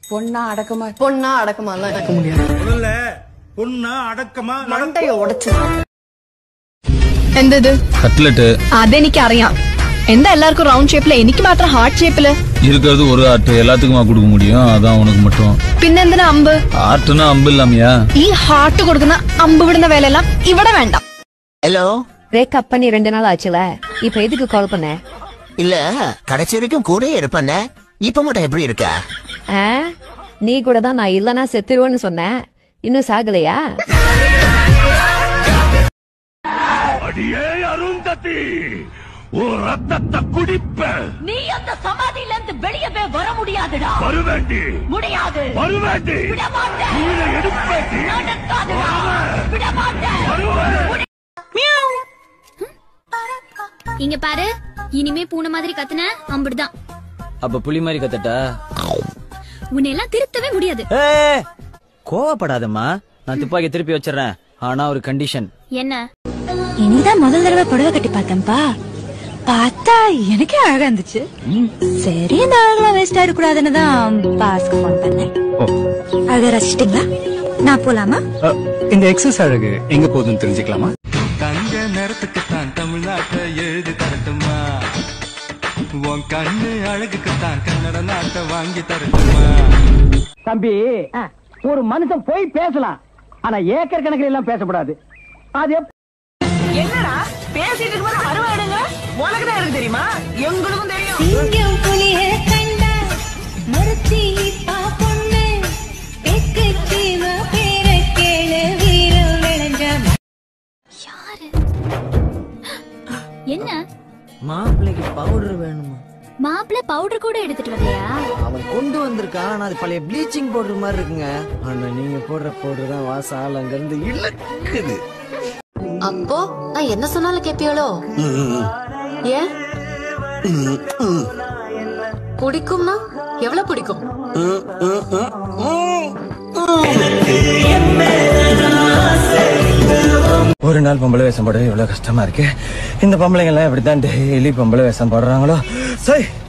பொண்ணா அடக்கமா பொண்ணா அடக்கமாலாம் இருக்க முடியாது முதல்ல பொண்ணா அடக்கமா மண்டைய உடைச்சு എന്തത് കട്ട്ലറ്റ് അതെനിക്കറിയാം എന്താ എല്ലാവർക്കും റൗണ്ട് ഷേപ്പില് എനിക്ക് മാത്രം ഹാർട്ട് ഷേപ്പില് இருக்கிறது ஒரு ஆர்ட் எல்லாத்துக்குமா கொடுக்க முடியும் அதான் உனக்கு மட்டும் പിന്നെന്തിനാ അമ്പ് ஆர்ட்னா அம்பு இல்லாமையா ഈ ഹാർട്ട് കൊടുക്കുന്ന അമ്പ് വിടുന്ന വേലയെല്ലാം ഇവിടെ വേണ്ട ஹலோ பிரேக்கப் பண்ணி ரெண்டு நாள் ஆச்சுல இப்ப எதுக்கு கால் பண்ண இல்ல கடைசி வரைக்கும் கூட இருப்பேன் இப்ப மட்டும் எப்படி இருக்க ஆ? நீ கூட தான் நான் இல்லனா செத்துருவேன்னு சொன்னேன் இன்னும் சாகலையா அடியே அருந்ததி ஒரு ரத்தத்தை குடிப்ப நீ அந்த சமாதியில இருந்து வெளியவே வர முடியாதுடா வருவேண்டி முடியாது வருவேண்டி விட மாட்டேன் கீழே எடுப்பேண்டி நடக்காதுடா விட மாட்டேன் இங்க பாரு இனிமே பூனை மாதிரி கத்துன அம்பிடுதான் அப்ப புலி மாதிரி கத்தட்டா உன்னை எல்லாம் திருத்தவே முடியாது கோவப்படாதம்மா நான் துப்பாக்கி திருப்பி வச்சிடுறேன் ஆனா ஒரு கண்டிஷன் என்ன இனிதான் முதல் தடவை புடவை கட்டி பார்த்தேன்ப்பா பார்த்தா எனக்கே அழகா இருந்துச்சு சரி இந்த அழகெல்லாம் வேஸ்டா இருக்கக்கூடாதுன்னு தான் பாஸ்க்கு ஃபோன் பண்ணேன் அழகா ரசிச்சிட்டீங்களா நான் போலாமா இந்த எக்ஸஸ் அழகு எங்க போகுதுன்னு தெரிஞ்சுக்கலாமா தங்க நேரத்துக்கு தான் தமிழ்நாட்டை எழுதி தரட்டுமா உன் கண்ணு அழகுக்கு தான் கன்னட நாட்டை வாங்கி தரட்டுமா தம்பி ஒரு மனுஷன் போய் பேசலாம் ஆனா ஏக்கர் கணக்கில் எல்லாம் பேசக்கூடாது அது என்னடா பேசிட்டு இருக்கும்போது அருவா எடுங்க உனக்கு தான் எனக்கு தெரியுமா எங்களுக்கும் தெரியும் சிங்கம் புலிய கண்டா மறுத்தி பொண்ணு பெக்கு சீம பேர கேளு வீரம் விளைஞ்ச யாரு என்ன மாப்பிள்ளைக்கு பவுடர் வேணுமா மாப்பிள்ள பவுடர் கூட எடுத்துட்டு வரலையா அவன் கொண்டு வந்திருக்கான் ஆனா அது பழைய ப்ளீச்சிங் பவுடர் மாதிரி இருக்குங்க ஆனா நீங்க போடுற பவுடர் தான் வாசம் ஆள் அங்க இருந்து இழுக்குது அப்போ நான் என்ன சொன்னாலும் கேப்பியோளோ ஏன் பிடிக்கும்னா எவ்வளவு பிடிக்கும் ஒரு நாள் பொம்பளை வேஷம் போட எவ்வளவு கஷ்டமா இருக்கு இந்த பொம்பளைங்க எல்லாம் எப்படித்தான் டெய்லி பொம்பளை வேஷம் போடுறாங்களோ சரி